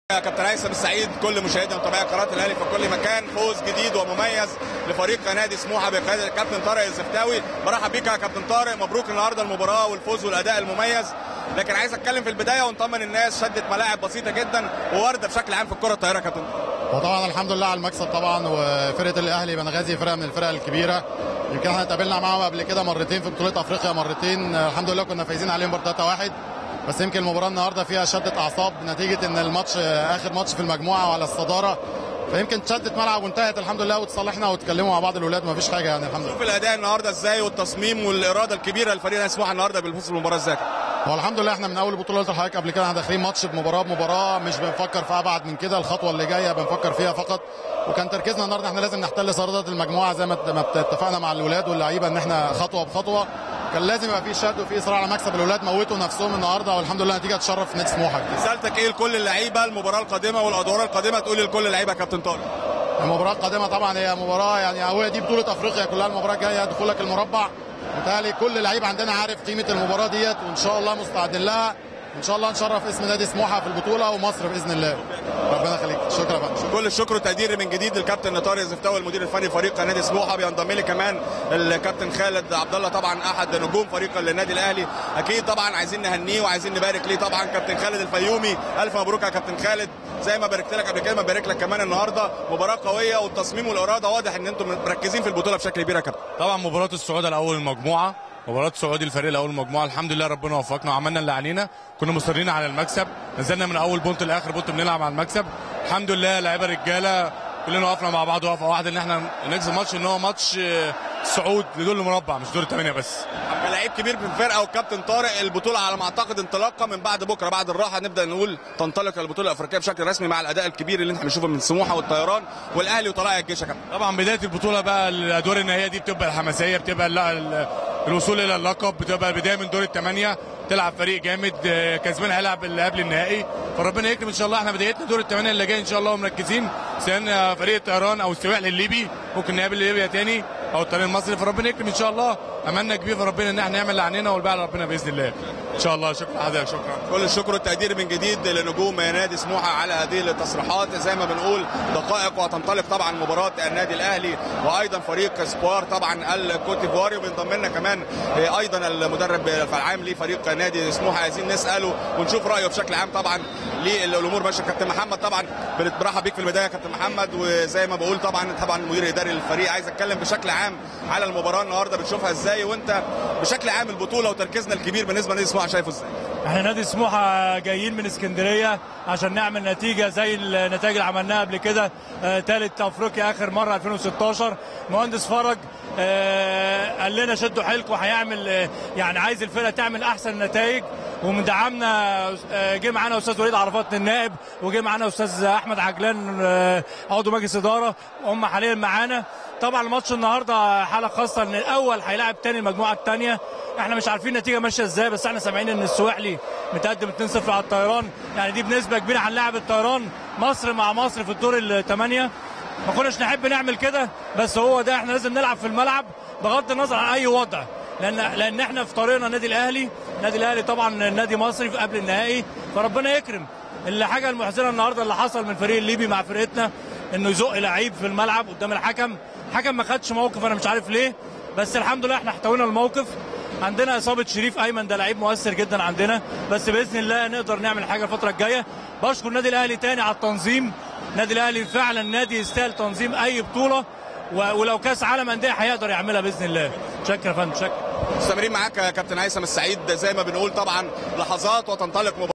يا كابتن هيثم السعيد كل مشاهدي ومتابعي قناه الاهلي في كل مكان فوز جديد ومميز لفريق نادي سموحه بقياده الكابتن طارق الزفتاوي برحب بيك يا كابتن طارق مبروك النهارده المباراه والفوز والاداء المميز لكن عايز اتكلم في البدايه ونطمن الناس شدت ملاعب بسيطه جدا ووارده بشكل عام في الكره الطايره يا كابتن وطبعا الحمد لله على المكسب طبعا وفرقه الاهلي بنغازي فرقه من الفرق الكبيره يمكن احنا اتقابلنا معاهم قبل كده مرتين في بطوله افريقيا مرتين الحمد لله كنا فايزين عليهم برضه 3-1 بس يمكن المباراه النهارده فيها شده اعصاب نتيجه ان الماتش اخر ماتش في المجموعه وعلى الصداره فيمكن شدت ملعب وانتهت الحمد لله وتصالحنا واتكلموا مع بعض الاولاد ما فيش حاجه يعني الحمد لله شوف الاداء النهارده ازاي والتصميم والاراده الكبيره لفريق نادي سموحه النهارده بالفوز في المباراه ازاي هو الحمد لله احنا من اول بطوله قلت لحضرتك قبل كده احنا داخلين ماتش بمباراه بمباراه مش بنفكر في ابعد من كده الخطوه اللي جايه بنفكر فيها فقط وكان تركيزنا النهارده احنا لازم نحتل صداره المجموعه زي ما ما اتفقنا مع الاولاد واللعيبه ان احنا خطوه بخطوه كان لازم يبقى في شد وفي اصرار على مكسب الاولاد موتوا نفسهم النهارده والحمد لله نتيجه تشرف نادي سموحه رسالتك ايه لكل اللعيبه المباراه القادمه والادوار القادمه تقول لكل اللعيبه يا كابتن طارق المباراه القادمه طبعا هي مباراه يعني هو دي بطوله افريقيا كلها المباراه الجايه دخولك المربع بالتالي كل لعيب عندنا عارف قيمه المباراه ديت وان شاء الله مستعدين لها ان شاء الله نشرف اسم نادي سموحه في البطوله ومصر باذن الله ربنا يخليك شكرا يا فندم كل الشكر والتقدير من جديد للكابتن طارق الزفتاوي المدير الفني لفريق نادي سموحه بينضم لي كمان الكابتن خالد عبد الله طبعا احد نجوم فريق النادي الاهلي اكيد طبعا عايزين نهنيه وعايزين نبارك ليه طبعا كابتن خالد الفيومي الف مبروك يا كابتن خالد زي ما باركت لك قبل كده ببارك لك كمان النهارده مباراه قويه والتصميم والاراده واضح ان انتم مركزين في البطوله بشكل كبير يا كابتن طبعا مباراه الصعود الاول المجموعه مباراه السعودي الفريق الاول المجموعه الحمد لله ربنا وفقنا وعملنا اللي علينا كنا مصرين على المكسب نزلنا من اول بونت لاخر بونت بنلعب على المكسب الحمد لله لعيبه رجاله كلنا وقفنا مع بعض وقفه واحده ان احنا نكسب ماتش ان هو ماتش صعود لدور المربع مش دور الثمانيه بس لعيب كبير في الفرقه والكابتن طارق البطوله على ما اعتقد انطلاقه من بعد بكره بعد الراحه نبدا نقول تنطلق البطوله الافريقيه بشكل رسمي مع الاداء الكبير اللي احنا بنشوفه من سموحه والطيران والاهلي وطلائع الجيش يا كابتن طبعا بدايه البطوله بقى الادوار النهائيه دي بتبقى الحماسيه بتبقى الوصول الى اللقب بتبقى البدايه من دور الثمانيه تلعب فريق جامد كسبان هيلعب اللي قبل النهائي فربنا يكرم ان شاء الله احنا بدايتنا دور الثمانيه اللي جاي ان شاء الله ومركزين سواء فريق الطيران او السواق الليبي ممكن نقابل ليبيا تاني او الطريق المصري فربنا يكرم ان شاء الله املنا كبير في ربنا ان احنا نعمل اللي علينا والباقي على ربنا باذن الله ان شاء الله شكرا حضرتك شكرا كل الشكر والتقدير من جديد لنجوم نادي سموحه على هذه التصريحات زي ما بنقول دقائق وتنطلق طبعا مباراه النادي الاهلي وايضا فريق سبوار طبعا الكوت ديفواري وبينضم لنا كمان ايضا المدرب العام لفريق نادي سموحه عايزين نساله ونشوف رايه بشكل عام طبعا للامور ماشيه كابتن محمد طبعا برحب بيك في البدايه يا كابتن محمد وزي ما بقول طبعا طبعا المدير الاداري للفريق عايز اتكلم بشكل عام على المباراه النهارده بتشوفها ازاي وانت بشكل عام البطوله وتركيزنا الكبير بالنسبه لنادي سموحه شايفه ازاي؟ احنا نادي سموحه جايين من اسكندريه عشان نعمل نتيجه زي النتائج اللي عملناها قبل كده ثالث آه افريقيا اخر مره 2016 مهندس فرج آه قال لنا شدوا حيلكم هيعمل آه يعني عايز الفرقه تعمل احسن نتائج ومدعمنا جه معانا استاذ وليد عرفات النائب وجه معانا استاذ احمد عجلان عضو مجلس اداره هم حاليا معانا طبعا الماتش النهارده حاله خاصه ان الاول هيلاعب تاني المجموعه الثانيه احنا مش عارفين النتيجه ماشيه ازاي بس احنا سامعين ان السواحلي متقدم 2-0 على الطيران يعني دي بنسبه كبيره هنلاعب الطيران مصر مع مصر في الدور الثمانيه ما كناش نحب نعمل كده بس هو ده احنا لازم نلعب في الملعب بغض النظر عن اي وضع لان لان احنا في طريقنا النادي الاهلي النادي الاهلي طبعا نادي مصري قبل النهائي فربنا يكرم الحاجه المحزنه النهارده اللي حصل من الفريق الليبي مع فرقتنا انه يزق لعيب في الملعب قدام الحكم الحكم ما خدش موقف انا مش عارف ليه بس الحمد لله احنا احتوينا الموقف عندنا اصابه شريف ايمن ده لعيب مؤثر جدا عندنا بس باذن الله نقدر نعمل حاجه الفتره الجايه بشكر النادي الاهلي تاني على التنظيم النادي الاهلي فعلا نادي يستاهل تنظيم اي بطوله ولو كاس عالم انديه هيقدر يعملها باذن الله شكرا يا فندم شكرا مستمرين معاك يا كابتن هيثم السعيد زي ما بنقول طبعا لحظات وتنطلق